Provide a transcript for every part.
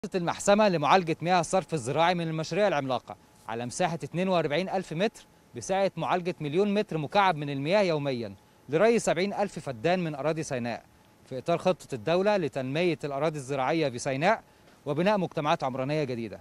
المحسمة لمعالجة مياه الصرف الزراعي من المشاريع العملاقة على مساحة 42 ألف متر بسعة معالجة مليون متر مكعب من المياه يوميا لري 70 ألف فدان من أراضي سيناء في إطار خطة الدولة لتنمية الأراضي الزراعية بسيناء وبناء مجتمعات عمرانية جديدة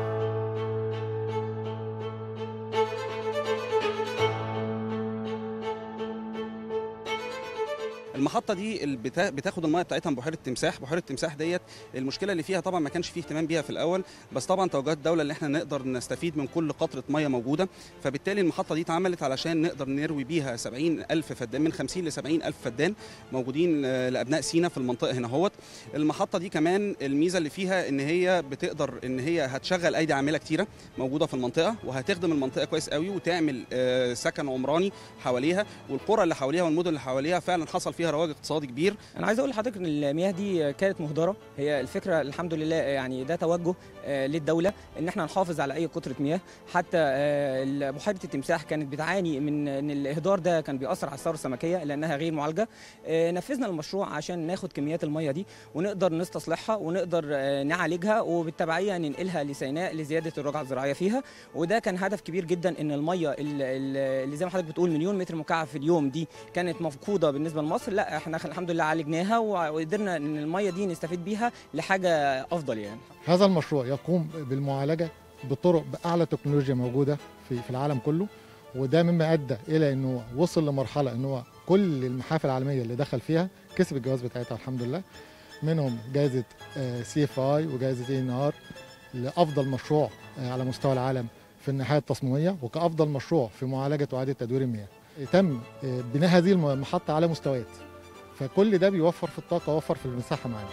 المحطه دي ال- بتا- بتاخد الميه بتاعتها من بحيره تمساح بحيره تمساح ديت المشكله اللي فيها طبعا ما كانش فيه اهتمام بيها في الاول بس طبعا توجهات الدوله اللي احنا نقدر نستفيد من كل قطره ميه موجوده فبالتالي المحطه دي اتعملت علشان نقدر نروي بيها 70 الف فدان من 50 ل 70 الف فدان موجودين آه، لابناء سينا في المنطقه هنا اهوت المحطه دي كمان الميزه اللي فيها ان هي بتقدر ان هي هتشغل ايدي عامله كتيره موجوده في المنطقه وهتخدم المنطقه كويس قوي وتعمل آه، سكن عمراني حواليها والقرى اللي حواليها والمدن اللي حواليها فعلا حصل فيها رواج اقتصادي كبير انا عايز اقول لحضرتك ان المياه دي كانت مهدره هي الفكره الحمد لله يعني ده توجه آه، للدوله ان احنا نحافظ على اي قطره مياه حتى آه، بحيره التمساح كانت بتعاني من ان الاهدار ده كان بيأثر على الثروه السمكيه لانها غير معالجه آه، نفذنا المشروع عشان ناخد كميات المياه دي ونقدر نستصلحها ونقدر آه، نعالجها وبالتبعيه ننقلها لسيناء لزياده الرقعه الزراعيه فيها وده كان هدف كبير جدا ان الميه ال- ال- اللي زي ما حضرتك بتقول مليون متر مكعب في اليوم دي كانت مفقوده بالنسبه لمصر لا احنا الحمد لله عالجناها وقدرنا ان الميه دي نستفيد بيها لحاجه افضل يعني هذا المشروع يقوم بالمعالجه بطرق باعلى تكنولوجيا موجوده في في العالم كله وده مما ادى الى انه وصل لمرحله ان هو كل المحافل العالميه اللي دخل فيها كسب الجواز بتاعتها الحمد لله منهم جائزه سي اف اي وجائزه اي ان ار لافضل مشروع آه، على مستوى العالم في الناحيه التصميميه وكافضل مشروع في معالجه واعاده تدوير المياه تم آه، بناء هذه المحطه على مستويات فكل ده بيوفر في الطاقه ووفر في المساحه معانا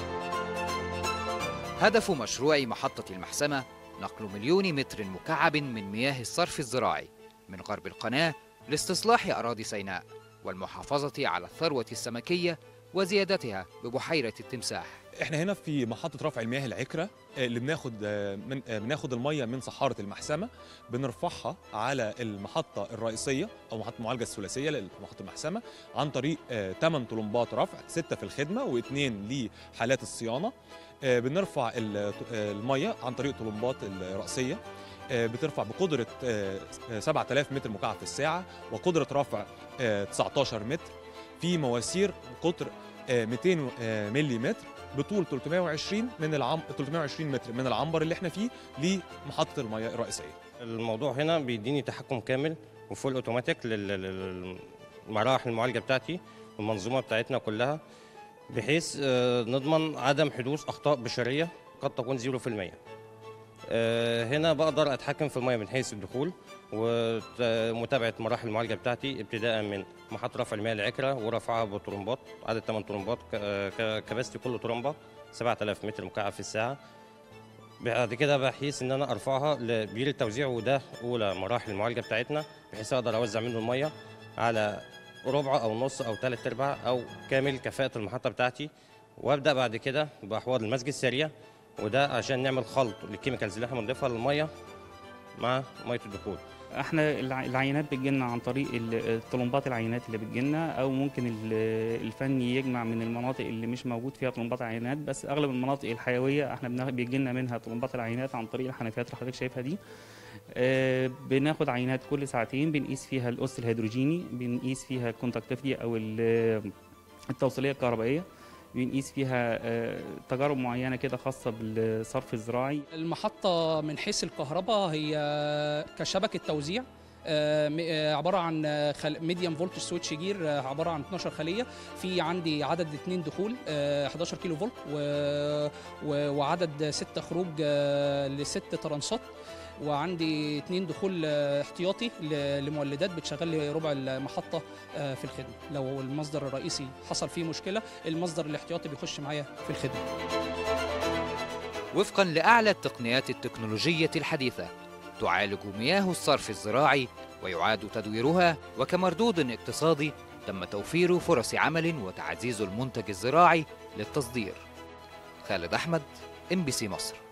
هدف مشروع محطة المحسمة نقل مليون متر مكعب من مياه الصرف الزراعي من غرب القناة لاستصلاح أراضي سيناء والمحافظة على الثروة السمكية وزيادتها ببحيرة التمساح احنا هنا في محطة رفع المياه العكرة آه، اللي بناخد آه، من آه، بناخد المية من صحارة المحسمة بنرفعها على المحطة الرئيسية أو محطة المعالجة الثلاثية لمحطة المحسمة عن طريق 8 طلمبات رفع 6 في الخدمة واثنين لحالات الصيانة آه، بنرفع ال- آه، المية عن طريق طلمبات الرأسية آه، بترفع بقدرة آه، آه، 7000 متر مكعب في الساعة وقدرة رفع آه، 19 متر في مواسير بقطر آه، 200 آه، ملي متر بطول 320 من العم 320 متر من العنبر اللي احنا فيه لمحطه المياه الرئيسيه الموضوع هنا بيديني تحكم كامل وفول اوتوماتيك لل- لل- للمراحل المعالجه بتاعتي والمنظومه بتاعتنا كلها بحيث آه، نضمن عدم حدوث اخطاء بشريه قد تكون 0% آه، هنا بقدر اتحكم في الميه من حيث الدخول ومتابعه مراحل المعالجه بتاعتي ابتداء من محطه رفع المياه العكره ورفعها بطرمبات عدد 8 طرمبات كباستي كل طرمبه 7000 متر مكعب في الساعه بعد كده بحيث ان انا ارفعها لبير التوزيع وده اولى مراحل المعالجه بتاعتنا بحيث اقدر اوزع منه الميه على ربع او نص او ثلاث ارباع او كامل كفاءه المحطه بتاعتي وابدا بعد كده باحواض المسج السريع وده عشان نعمل خلط للكيميكالز اللي احنا بنضيفها للميه مع ميه الدخول احنا الع- العينات بتجيلنا عن طريق ال- طلمبات العينات اللي بتجيلنا او ممكن ال- الفني يجمع من المناطق اللي مش موجود فيها طلمبات عينات بس اغلب المناطق الحيويه احنا بنا- بيجيلنا منها طلمبات العينات عن طريق الحنفيات اللي حضرتك شايفها دي آه، بناخد عينات كل ساعتين بنقيس فيها الأس الهيدروجيني بنقيس فيها الكونتاكتيفيتي او ال- التوصيليه الكهربائيه بنقيس فيها آه، تجارب معينه كده خاصه بالصرف الزراعي المحطة من حيث الكهرباء هي كشبكة توزيع آه، م- آه، عبارة عن ميديم فولت سويتش جير آه، عبارة عن 12 خلية في عندي عدد اثنين دخول آه، 11 كيلو فولت و- و- وعدد ست خروج آه، لست ترانسات وعندي اثنين دخول آه، احتياطي ل- لمولدات بتشغل لي ربع المحطة آه، في الخدمة لو المصدر الرئيسي حصل فيه مشكلة المصدر الاحتياطي بيخش معايا في الخدمة وفقا لأعلى التقنيات التكنولوجية الحديثة تعالج مياه الصرف الزراعي ويعاد تدويرها وكمردود اقتصادي تم توفير فرص عمل وتعزيز المنتج الزراعي للتصدير خالد أحمد ام بي سي مصر